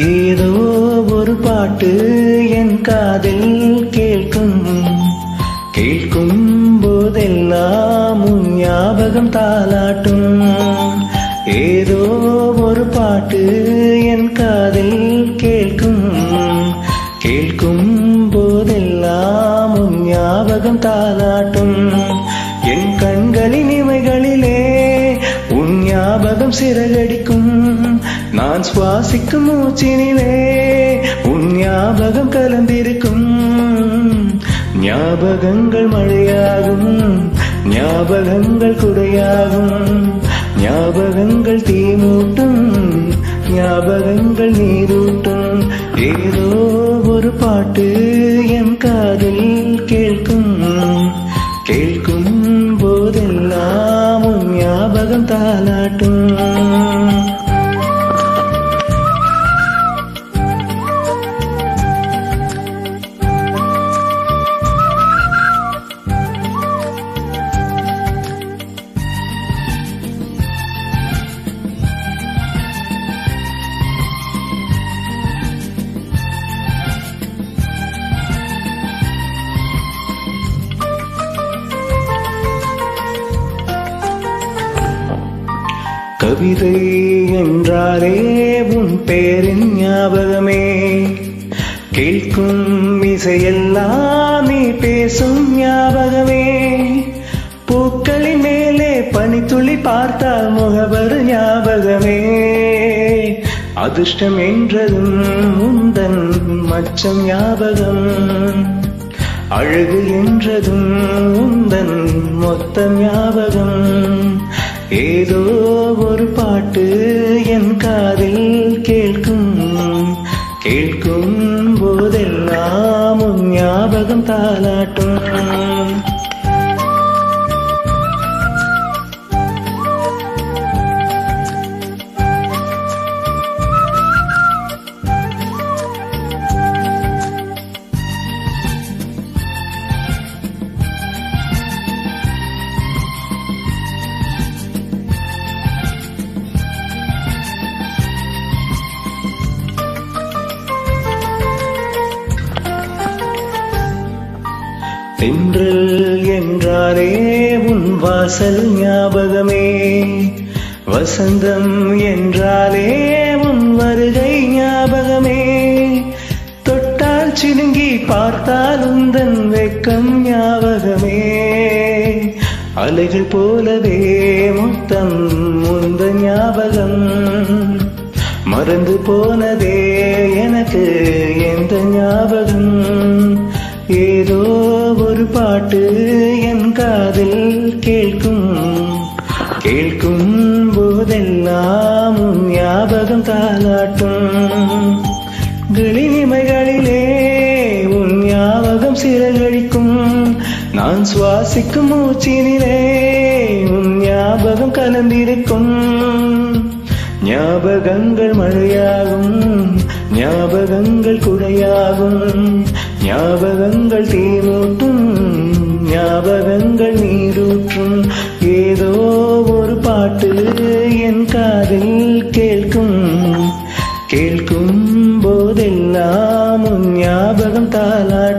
ஏதோ ஒரு பாட்டு என் காதில் கேட்கும் கேட்கும் போதெல்லாம் உன் ஞாபகம் தாலாட்டும் ஏதோ ஒரு பாட்டு என் காதில் கேட்கும் கேட்கும் போதெல்லாம் உன் ஞாபகம் தாலாட்டும் என் கண்களின் இமைகளிலே உன் ஞாபகம் சிறகடிக்கும் நான் சுவாசிக்கும் மூச்சினிலே உன் ஞாபகம் கலந்திருக்கும் ஞாபகங்கள் மழையாகும் ஞாபகங்கள் குடையாகும் ஞாபகங்கள் தீமூட்டும் ஞாபகங்கள் நீரூட்டும் ஏதோ ஒரு பாட்டு என் காதில் கேட்கும் கேட்கும் போதெல்லாம் உன் ஞாபகம் தாலாட்டும் கவிதை என்றாலே உன் பேரின் ஞாபகமே கேட்கும் இசையெல்லாம் நீ பேசும் ஞாபகமே பூக்களின் மேலே பனித்துளி பார்த்தால் முகவர் ஞாபகமே அதிர்ஷ்டம் என்றதும் உந்தன் மச்சம் ஞாபகம் அழகு என்றதும் உந்தன் மொத்த ஞாபகம் ஏதோ ஒரு பாட்டு என் காதில் கேட்கும் கேட்கும் போதெல்லாம் உன் ஞாபகம் தாலாட்டும் தென்றல் என்றாரே உன் வாசல் ஞாபகமே வசந்தம் என்றாலே உன் வருகை ஞாபகமே தொட்டால் சினுங்கி பார்த்தால் உந்தன் வெக்கம் ஞாபகமே அலைகள் போலவே மொத்தம் முந்த ஞாபகம் மறந்து போனதே எனக்கு எந்த ஞாபகம் ஏதோ ஒரு பாட்டு என் காதில் கேட்கும் கேட்கும் போதெல்லாம் உன் ஞாபகம் தாளாட்டும் கிளினிமைகளிலே உன் ஞாபகம் சிறகழிக்கும் நான் சுவாசிக்கும் மூச்சினிலே உன் ஞாபகம் கலந்திருக்கும் ஞாபகங்கள் மழையாகும் ஞாபகங்கள் குடையாகும் ஞாபகங்கள் தீமூட்டும் ஞாபகங்கள் நீரூற்றும் ஏதோ ஒரு பாட்டு என் காதில் கேட்கும் கேட்கும் போதெல்லாம் உன் ஞாபகம் தாளாட்டும்